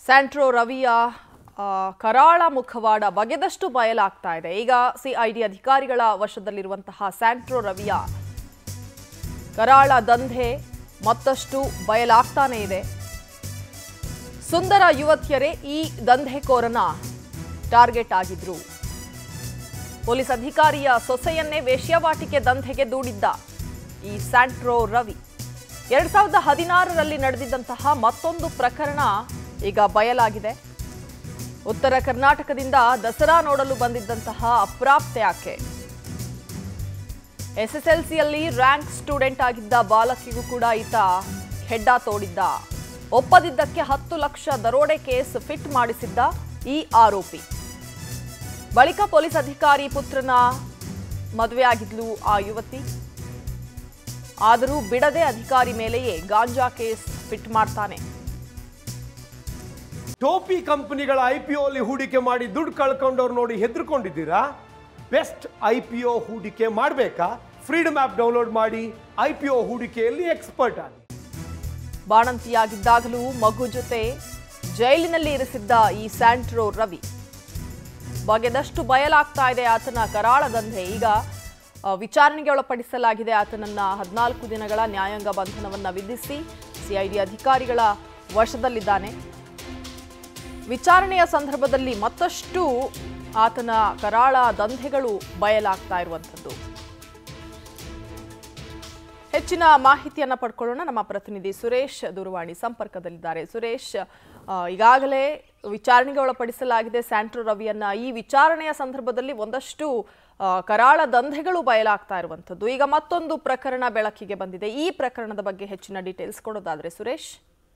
Santro ರವಿಯ ಆ, ಕರಾಳ ಮುಖವಾಡ ಬಗೆದಷ್ಟು ಬಯಲಾಗ್ತಾ ಇದೆ ಈಗ ಸಿಐಡಿ ಅಧಿಕಾರಿಗಳ ವಶದಲ್ಲಿರುವಂತಹ ಸ್ಯಾಂಟ್ರೋ ರವಿಯ ಕರಾಳ ದಂಧೆ ಮತ್ತಷ್ಟು ಬಯಲಾಗ್ತಾನೇ ಇದೆ ಸುಂದರ ಯುವತಿಯರೇ ಈ ದಂಧೆಕೋರನ ಟಾರ್ಗೆಟ್ ಆಗಿದ್ರು ಪೊಲೀಸ್ ಅಧಿಕಾರಿಯ ಸೊಸೆಯನ್ನೇ ವೇಶ್ಯಾವಾಟಿಕೆ ದಂಧೆಗೆ ದೂಡಿದ್ದ ಈ ಸ್ಯಾಂಟ್ರೋ ರವಿ ಎರಡ್ ಸಾವಿರದ ಹದಿನಾರರಲ್ಲಿ ನಡೆದಿದ್ದಂತಹ ಮತ್ತೊಂದು ಪ್ರಕರಣ ಈಗ ಬಯಲಾಗಿದೆ ಉತ್ತರ ಕರ್ನಾಟಕದಿಂದ ದಸರಾ ನೋಡಲು ಬಂದಿದ್ದಂತಹ ಅಪ್ರಾಪ್ತೆ ಆಕೆ ಎಸ್ಎಸ್ಎಲ್ಸಿಯಲ್ಲಿ ರ್ಯಾಂಕ್ ಸ್ಟೂಡೆಂಟ್ ಆಗಿದ್ದ ಬಾಲಕಿಗೂ ಕೂಡ ಈತ ಹೆಡ್ಡ ತೋಡಿದ್ದ ಒಪ್ಪದಿದ್ದಕ್ಕೆ ಹತ್ತು ಲಕ್ಷ ದರೋಡೆ ಕೇಸ್ ಫಿಟ್ ಮಾಡಿಸಿದ್ದ ಈ ಆರೋಪಿ ಬಳಿಕ ಪೊಲೀಸ್ ಅಧಿಕಾರಿ ಪುತ್ರನ ಮದುವೆಯಾಗಿದ್ಲು ಆ ಯುವತಿ ಆದರೂ ಬಿಡದೆ ಅಧಿಕಾರಿ ಮೇಲೆಯೇ ಗಾಂಜಾ ಕೇಸ್ ಫಿಟ್ ಮಾಡ್ತಾನೆ ಟೋಪಿ ಕಂಪನಿಗಳ ಐ ಪಿ ಅಲ್ಲಿ ಹೂಡಿಕೆ ಮಾಡಿ ದುಡ್ಡು ಕಳ್ಕೊಂಡವ್ರು ನೋಡಿ ಹೆದರ್ಕೊಂಡಿದ್ದೀರಾ ಬೆಸ್ಟ್ ಐ ಪಿ ಒ ಹೂಡಿಕೆ ಮಾಡಬೇಕಾ ಫ್ರೀಡಮ್ ಆ್ಯಪ್ ಡೌನ್ಲೋಡ್ ಮಾಡಿ ಐ ಪಿ ಒ ಹೂಡಿಕೆಯಲ್ಲಿ ಎಕ್ಸ್ಪರ್ಟ್ ಆಗಿ ಬಾಣಂತಿಯಾಗಿದ್ದಾಗಲೂ ಮಗು ಜೊತೆ ಜೈಲಿನಲ್ಲಿ ಇರಿಸಿದ್ದ ಈ ಸ್ಯಾಂಟ್ರೋ ರವಿ ಬಗೆದಷ್ಟು ಬಯಲಾಗ್ತಾ ಇದೆ ಆತನ ಕರಾಳ ದಂಧೆ ಈಗ ಆ, ವಿಚಾರಣೆಗೆ ಒಳಪಡಿಸಲಾಗಿದೆ ಆತನನ್ನ ಹದಿನಾಲ್ಕು ದಿನಗಳ ನ್ಯಾಯಾಂಗ ಬಂಧನವನ್ನ ವಿಧಿಸಿ ಸಿಐಡಿ ಅಧಿಕಾರಿಗಳ ವಶದಲ್ಲಿದ್ದಾನೆ ವಿಚಾರಣೆಯ ಸಂದರ್ಭದಲ್ಲಿ ಮತ್ತಷ್ಟು ಆತನ ಕರಾಳ ದಂಧೆಗಳು ಬಯಲಾಗ್ತಾ ಇರುವಂಥದ್ದು ಹೆಚ್ಚಿನ ಮಾಹಿತಿಯನ್ನ ಪಡ್ಕೊಳ್ಳೋಣ ನಮ್ಮ ಪ್ರತಿನಿಧಿ ಸುರೇಶ್ ದೂರವಾಣಿ ಸಂಪರ್ಕದಲ್ಲಿದ್ದಾರೆ ಸುರೇಶ್ ಆ, ಈಗಾಗಲೇ ವಿಚಾರಣೆಗೆ ಒಳಪಡಿಸಲಾಗಿದೆ ಸ್ಯಾಂಟ್ರೋ ರವಿಯನ್ನ ಈ ವಿಚಾರಣೆಯ ಸಂದರ್ಭದಲ್ಲಿ ಒಂದಷ್ಟು ಆ, ಕರಾಳ ದಂಧೆಗಳು ಬಯಲಾಗ್ತಾ ಇರುವಂಥದ್ದು ಈಗ ಮತ್ತೊಂದು ಪ್ರಕರಣ ಬೆಳಕಿಗೆ ಬಂದಿದೆ ಈ ಪ್ರಕರಣದ ಬಗ್ಗೆ ಹೆಚ್ಚಿನ ಡೀಟೇಲ್ಸ್ ಕೊಡೋದಾದ್ರೆ ಸುರೇಶ್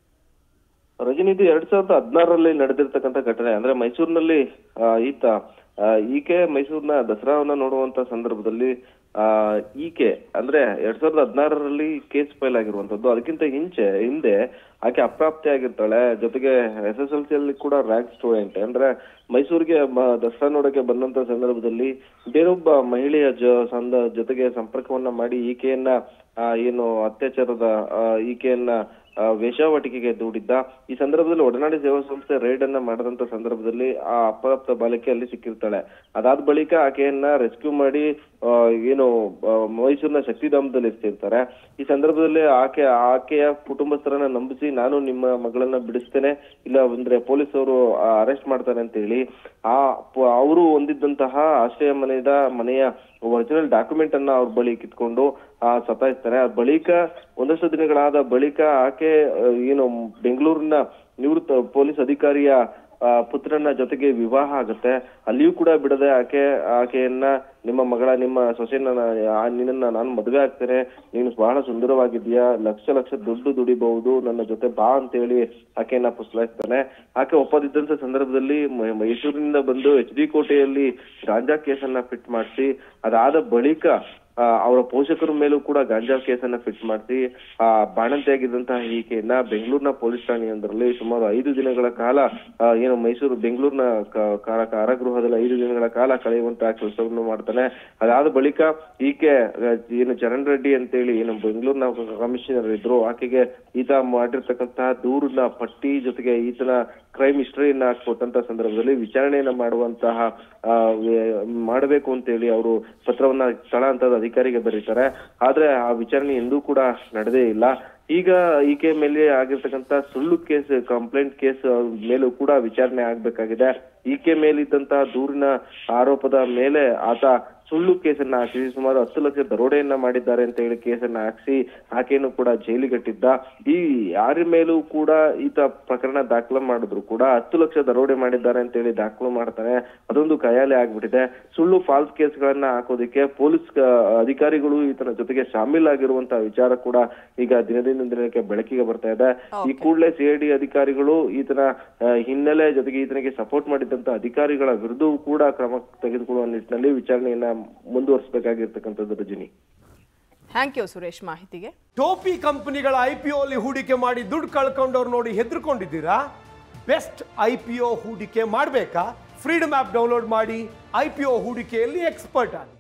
ರಜನಿ ಇದು ಎರಡ್ ಸಾವಿರದ ಹದಿನಾರರಲ್ಲಿ ನಡೆದಿರ್ತಕ್ಕಂಥ ಘಟನೆ ಅಂದ್ರೆ ಮೈಸೂರಿನಲ್ಲಿ ಆ, ಈತ ಆ, ಈಕೆ ಮೈಸೂರಿನ ದಸರಾವನ್ನ ನೋಡುವಂತ ಸಂದರ್ಭದಲ್ಲಿ ಆ ಈಕೆ ಅಂದ್ರೆ ಎರಡ್ ಸಾವಿರದ ಹದಿನಾರರಲ್ಲಿ ಕೇಸ್ ಫೈಲ್ ಆಗಿರುವಂತದ್ದು ಅದಕ್ಕಿಂತ ಹಿಂಚೆ ಹಿಂದೆ ಆಕೆ ಅಪ್ರಾಪ್ತಿ ಆಗಿರ್ತಾಳೆ ಜೊತೆಗೆ ಎಸ್ ಎಸ್ ಎಲ್ ಸಿ ಅಲ್ಲಿ ಕೂಡ ರ್ಯಾಂಕ್ ಸ್ಟೂಡೆಂಟ್ ಅಂದ್ರೆ ಮೈಸೂರಿಗೆ ಮ- ದಸರಾ ನೋಡಕ್ಕೆ ಬಂದಂತ ಸಂದರ್ಭದಲ್ಲಿ ಬೇರೊಬ್ಬ ಮಹಿಳೆಯ ಜ ಸಂದ ಜೊತೆಗೆ ಸಂಪರ್ಕವನ್ನ ಮಾಡಿ ಈಕೆಯನ್ನ ಆ, ಏನು ಅತ್ಯಾಚಾರದ ಆ, ಈಕೆಯನ್ನ ಆ, ವೇಶ್ಯಾವಾಟಿಕೆಗೆ ದೂಡಿದ್ದ ಈ ಸಂದರ್ಭದಲ್ಲಿ ಒಡನಾಡಿ ಸೇವಾ ಸಂಸ್ಥೆ ರೈಡ್ ಅನ್ನ ಮಾಡಿದಂತ ಸಂದರ್ಭದಲ್ಲಿ ಆ ಅಪ್ರಾಪ್ತ ಬಾಲಕಿ ಅಲ್ಲಿ ಸಿಕ್ಕಿರ್ತಾಳೆ ಅದಾದ ಬಳಿಕ ಆಕೆಯನ್ನ ರೆಸ್ಕ್ಯೂ ಮಾಡಿ ಆ, ಏನು ಆ, ಮೈಸೂರಿನ ಶಕ್ತಿಧಾಮದಲ್ಲಿ ಇರ್ತಿರ್ತಾರೆ ಈ ಸಂದರ್ಭದಲ್ಲಿ ಆಕೆ ಆಕೆಯ ಕುಟುಂಬಸ್ಥರನ್ನ ನಂಬಿಸಿ ನಾನು ನಿಮ್ಮ ಮಗಳನ್ನ ಬಿಡಿಸ್ತೇನೆ ಇಲ್ಲ ಅಂದ್ರೆ ಪೊಲೀಸ್ ಅವರು ಅರೆಸ್ಟ್ ಮಾಡ್ತಾರೆ ಅಂತ ಹೇಳಿ ಆ ಪ- ಅವರು ಹೊಂದಿದ್ದಂತಹ ಆಶ್ರಯ ಮನೆಯ ಮನೆಯ ಒರಿಜಿನಲ್ ಡಾಕ್ಯುಮೆಂಟ್ ಅನ್ನ ಅವ್ರ ಬಳಿ ಕಿತ್ಕೊಂಡು ಆ ಸತಾಯಿಸ್ತಾರೆ ಆ ಬಳಿಕ ಒಂದಷ್ಟು ದಿನಗಳಾದ ಬಳಿಕ ಆಕೆ ಆ, ಏನು ಬೆಂಗಳೂರಿನ ನಿವೃತ್ತ ಪೊಲೀಸ್ ಅಧಿಕಾರಿಯ ಆ, ಪುತ್ರನ ಜೊತೆಗೆ ವಿವಾಹ ಆಗುತ್ತೆ ಅಲ್ಲಿಯೂ ಕೂಡ ಬಿಡದೆ ಆಕೆ ಆಕೆಯನ್ನ ನಿಮ್ಮ ಮಗಳ ನಿಮ್ಮ ಸೊಸೆಯನ್ನ ನಾ- ಆ, ನಿನ್ನನ್ನ ನಾನು ಮದುವೆ ಆಗ್ತೇನೆ ನೀನು ಬಹಳ ಸುಂದರವಾಗಿದ್ದೀಯಾ ಲಕ್ಷ ಲಕ್ಷ ದುಡ್ಡು ದುಡಿಬಹುದು ನನ್ನ ಜೊತೆ ಬಾ ಅಂತ ಹೇಳಿ ಆಕೆಯನ್ನ ಪುಸ್ಲಾಯಿಸ್ತಾನೆ ಆಕೆ ಒಪ್ಪದಿದ್ದಂತ ಸಂದರ್ಭದಲ್ಲಿ ಮ- ಮೈಸೂರಿನಿಂದ ಬಂದು ಎಚ್ ಡಿ ಕೋಟೆಯಲ್ಲಿ ಗಾಂಜಾ ಕೇಸನ್ನ ಫಿಟ್ ಮಾಡಿಸಿ ಅದಾದ ಬಳಿಕ ಆ, ಅವರ ಪೋಷಕರ ಮೇಲೂ ಕೂಡ ಗಾಂಜಾ ಕೇಸನ್ನ ಫಿಟ್ ಮಾಡಿಸಿ ಆ ಬಾಣಂತಿಯಾಗಿದ್ದಂತಹ ಈಕೆಯನ್ನ ಬೆಂಗಳೂರಿನ ಪೊಲೀಸ್ ಠಾಣೆಯೊಂದರಲ್ಲಿ ಸುಮಾರು ಐದು ದಿನಗಳ ಕಾಲ ಆ, ಏನು ಮೈಸೂರು ಬೆಂಗಳೂರಿನ ಕ- ಕ- ಕಾರಾಗೃಹದಲ್ಲಿ ಐದು ದಿನಗಳ ಕಾಲ ಕಳೆಯುವಂತಹ ಕೆಲಸವನ್ನು ಮಾಡ್ತಾನೆ ಅದಾದ ಬಳಿಕ ಈಕೆ ಆ, ಏನು ಚರಣ್ ರೆಡ್ಡಿ ಅಂತೇಳಿ ಏನು ಬೆಂಗಳೂರಿನ ಕಮಿಷನರ್ ಇದ್ರು ಆಕೆಗೆ ಈತ ಮಾಡಿರ್ತಕ್ಕಂತಹ ದೂರಿನ ಪಟ್ಟಿ ಜೊತೆಗೆ ಈತನ ಕ್ರೈಮ್ ಹಿಸ್ಟರಿಯನ್ನ ಕೊಟ್ಟಂತ ಸಂದರ್ಭದಲ್ಲಿ ವಿಚಾರಣೆಯನ್ನ ಮಾಡುವಂತಹ ಆ, ವೆ- ಮಾಡಬೇಕು ಅಂತೇಳಿ ಅವರು ಪತ್ರವನ್ನ ಸ್ಥಳ ಹಂತದ ಅಧಿಕಾರಿಗೆ ಬರೀತಾರೆ ಆದ್ರೆ ಆ ವಿಚಾರಣೆ ಎಂದೂ ಕೂಡ ನಡೆದೇ ಇಲ್ಲ ಈಗ ಈಕೆ ಮೇಲೆ ಆಗಿರ್ತಕ್ಕಂತ ಸುಳ್ಳು ಕೇಸ್ ಕಂಪ್ಲೇಂಟ್ ಕೇಸ್ ಮೇಲೂ ಕೂಡ ವಿಚಾರಣೆ ಆಗ್ಬೇಕಾಗಿದೆ ಈಕೆ ಮೇಲಿದ್ದಂತಹ ದೂರಿನ ಆರೋಪದ ಮೇಲೆ ಆತ ಸುಳ್ಳು ಕೇಸನ್ನ ಹಾಕಿ ಸುಮಾರು ಹತ್ತು ಲಕ್ಷ ದರೋಡೆಯನ್ನ ಮಾಡಿದ್ದಾರೆ ಅಂತ ಹೇಳಿ ಕೇಸನ್ನ ಹಾಕ್ಸಿ ಆಕೆಯನ್ನು ಕೂಡ ಜೈಲಿಗಟ್ಟಿದ್ದ ಈ ಯಾರ ಮೇಲೂ ಕೂಡ ಈತ ಪ್ರಕರಣ ದಾಖಲು ಮಾಡಿದ್ರು ಕೂಡ ಹತ್ತು ಲಕ್ಷ ದರೋಡೆ ಮಾಡಿದ್ದಾರೆ ಅಂತ ಹೇಳಿ ದಾಖಲು ಮಾಡ್ತಾನೆ ಅದೊಂದು ಕಯಾಲೆ ಆಗ್ಬಿಟ್ಟಿದೆ ಸುಳ್ಳು ಫಾಲ್ಸ್ ಕೇಸ್ಗಳನ್ನ ಹಾಕೋದಿಕ್ಕೆ ಪೊಲೀಸ್ ಆ, ಅಧಿಕಾರಿಗಳು ಈತನ ಜೊತೆಗೆ ಶಾಮೀಲಾಗಿರುವಂತಹ ವಿಚಾರ ಕೂಡ ಈಗ ದಿನದಿಂದ ದಿನಕ್ಕೆ ಬೆಳಕಿಗೆ ಬರ್ತಾ ಇದೆ ಈ ಕೂಡಲೇ ಸಿಐಡಿ ಅಧಿಕಾರಿಗಳು ಈತನ ಆ, ಹಿನ್ನೆಲೆ ಜೊತೆಗೆ ಈತನಿಗೆ ಸಪೋರ್ಟ್ ಮಾಡಿದಂತ ಅಧಿಕಾರಿಗಳ ವಿರುದ್ಧವೂ ಕೂಡ ಕ್ರಮ ತೆಗೆದುಕೊಳ್ಳುವ ನಿಟ್ಟಿನಲ್ಲಿ ವಿಚಾರಣೆಯನ್ನ ಮುಂದುವರಿಸಬೇಕಾಗಿರ್ತಕ್ಕಂಥದ್ದು ರಜನಿ ಥ್ಯಾಂಕ್ ಯು ಸುರೇಶ್ ಮಾಹಿತಿಗೆ ಟೋಪಿ ಕಂಪನಿಗಳ ಐ ಪಿ ಅಲ್ಲಿ ಹೂಡಿಕೆ ಮಾಡಿ ದುಡ್ಡು ಕಳ್ಕೊಂಡವ್ರು ನೋಡಿ ಹೆದರ್ಕೊಂಡಿದ್ದೀರಾ ಬೆಸ್ಟ್ ಐ ಪಿ ಒ ಹೂಡಿಕೆ ಮಾಡಬೇಕಾ ಫ್ರೀಡಮ್ ಆ್ಯಪ್ ಡೌನ್ಲೋಡ್ ಮಾಡಿ ಐ ಪಿ ಒ ಹೂಡಿಕೆಯಲ್ಲಿ ಎಕ್ಸ್ಪರ್ಟ್ ಆಗಿ